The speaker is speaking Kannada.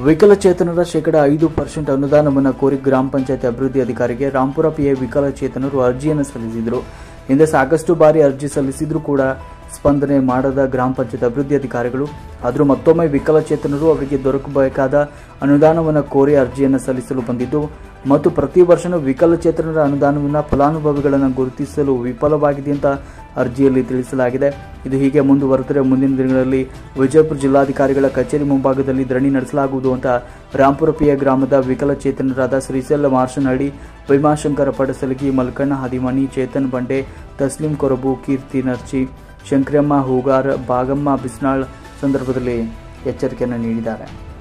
ವಿಕಲಚೇತನರ ಶೇಕಡ ಐದು ಪರ್ಸೆಂಟ್ ಅನುದಾನವನ್ನು ಕೋರಿ ಗ್ರಾಮ ಪಂಚಾಯತ್ ಅಭಿವೃದ್ಧಿ ಅಧಿಕಾರಿಗೆ ರಾಂಪುರ ಪಿಎ ವಿಕಲಚೇತನರು ಅರ್ಜಿಯನ್ನು ಸಲ್ಲಿಸಿದರು ಹಿಂದೆ ಸಾಕಷ್ಟು ಬಾರಿ ಅರ್ಜಿ ಸಲ್ಲಿಸಿದ್ರೂ ಕೂಡ ಸ್ಪಂದನೆ ಮಾಡದ ಗ್ರಾಮ ಪಂಚಾಯತ್ ಅಭಿವೃದ್ಧಿ ಅಧಿಕಾರಿಗಳು ಆದರೂ ಮತ್ತೊಮ್ಮೆ ವಿಕಲಚೇತನರು ಅವರಿಗೆ ದೊರಕಬೇಕಾದ ಅನುದಾನವನ್ನು ಕೋರಿ ಅರ್ಜಿಯನ್ನು ಸಲ್ಲಿಸಲು ಬಂದಿದ್ದು ಮತ್ತು ಪ್ರತಿ ವರ್ಷನೂ ವಿಕಲಚೇತನರ ಅನುದಾನವನ್ನು ಫಲಾನುಭವಿಗಳನ್ನು ಗುರುತಿಸಲು ವಿಫಲವಾಗಿದೆ ಅಂತ ಅರ್ಜಿಯಲ್ಲಿ ತಿಳಿಸಲಾಗಿದೆ ಇದು ಹೀಗೆ ಮುಂದುವರೆದರೆ ಮುಂದಿನ ದಿನಗಳಲ್ಲಿ ವಿಜಯಪುರ ಜಿಲ್ಲಾಧಿಕಾರಿಗಳ ಕಚೇರಿ ಮುಂಭಾಗದಲ್ಲಿ ಧರಣಿ ನಡೆಸಲಾಗುವುದು ಅಂತ ರಾಂಪುರ ಪಿಯ ಗ್ರಾಮದ ವಿಕಲಚೇತನರಾದ ಶ್ರೀಸೆಲ್ಲ ಮಾರ್ಷನಹಳ್ಳಿ ಭೀಮಾಶಂಕರ ಪಡಸಲಗಿ ಮಲ್ಕಣ್ಣ ಹದಿಮನಿ ಚೇತನ್ ಬಂಡೆ ತಸ್ಲಿಂ ಕೊರಬು ಕೀರ್ತಿ ನರ್ಚಿ ಶಂಕರಮ್ಮ ಹೂಗಾರ್ ಭಾಗಮ್ಮ ಬಿಸ್ನಾಳ್ ಸಂದರ್ಭದಲ್ಲಿ ಎಚ್ಚರಿಕೆಯನ್ನು ನೀಡಿದ್ದಾರೆ